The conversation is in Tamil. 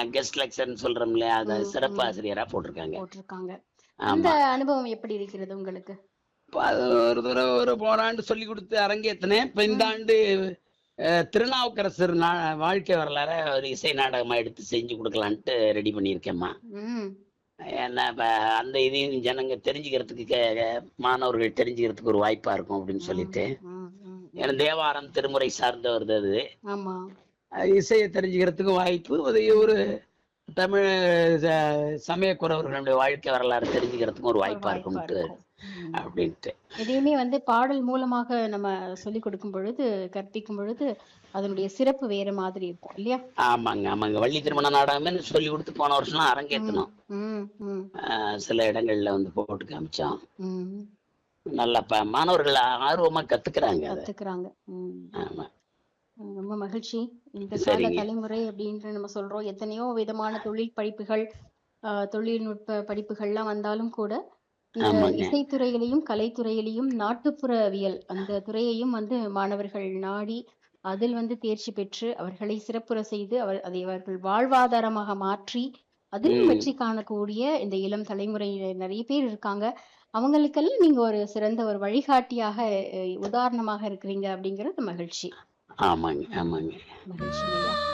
கெஸ்ட் லெக்சர்னு சொல்றோம் இல்லையா அது ம், சிறப்பு ம். ஆசிரியரா போட்டிருக்காங்க போட்டிருக்காங்க அந்த ஆமா அனுபவம் எப்படி இருக்கிறது உங்களுக்கு இப்ப அது ஒரு தடவை ஒரு போன ஆண்டு சொல்லி கொடுத்து அரங்கேத்தினேன் இப்ப இந்த ம். ஆண்டு அஹ், திருநாவுக்கரசர் நா- வாழ்க்கை வரலாற ஒரு இசை நாடகமா எடுத்து செஞ்சு கொடுக்கலான்ட்டு ரெடி பண்ணியிருக்கேம்மா ம் ஏன்னா இப்ப அந்த இதையும் ஜனங்க தெரிஞ்சுக்கிறதுக்கு கே- மாணவர்கள் தெரிஞ்சுக்கிறதுக்கு ஒரு வாய்ப்பா இருக்கும் அப்படின்னு ம், சொல்லிட்டு ம், ம், ஏன்னா ம். தேவாரம் திருமுறை சார்ந்த வருது அது ஆமா அஹ் இசையை தெரிஞ்சுக்கிறதுக்கு வாய்ப்பு அது ஒரு தமிழ் ச- சமயக்குறவர்களுடைய வாழ்க்கை வரலாறு தெரிஞ்சுக்கிறதுக்கும் ஒரு ஒரு வாய்ப்பா வாய்ப்பா இருக்கும்ட்டு இருக்கும் ம். அப்படின்ட்டு எதையுமே வந்து பாடல் மூலமாக நம்ம சொல்லிக் கொடுக்கும் பொழுது கற்பிக்கும் பொழுது அதனுடைய சிறப்பு வேற மாதிரி இருக்கும் இல்லையா ஆமாங்க ஆமாங்க வள்ளி திருமண நாடகமே சொல்லி கொடுத்து போன வருஷம் ம் அரங்கேற்றணும் ம் ம் அஹ் சில இடங்கள்ல வந்து போட்டு காமிச்சோம் ம் நல்லா ப- மாணவர்கள் ஆர்வமா கத்துக்கிறாங்க அதை கத்துக்கிறாங்க ம் ஆமா ரொம்ப மகிழ்ச்சி இந்த கால சரிங்க தலைமுறை அப்படின்ற நம்ம சொல்றோம் எத்தனையோ விதமான தொழில் படிப்புகள் ஆஹ் தொழில்நுட்ப படிப்புகள்லாம் வந்தாலும் கூட இந்த ஆமாங்க இசைத்துறையிலையும் கலைத்துறையிலையும் நாட்டுப்புறவியல் அந்த துறையையும் வந்து மாணவர்கள் நாடி அதில் வந்து தேர்ச்சி பெற்று அவர்களை சிறப்புற செய்து அவர் அதை அவர்கள் வாழ்வாதாரமாக மாற்றி அதிலும் ம் வெற்றி காணக்கூடிய இந்த இளம் தலைமுறையினர் நிறைய பேர் இருக்காங்க அவங்களுக்கெல்லாம் நீங்க ஒரு சிறந்த ஒரு வழிகாட்டியாக அஹ், உதாரணமாக இருக்கிறீங்க அப்படிங்கிறது மகிழ்ச்சி ஆமாங்க ஆமாங்க மகிழ்ச்சி ஐயா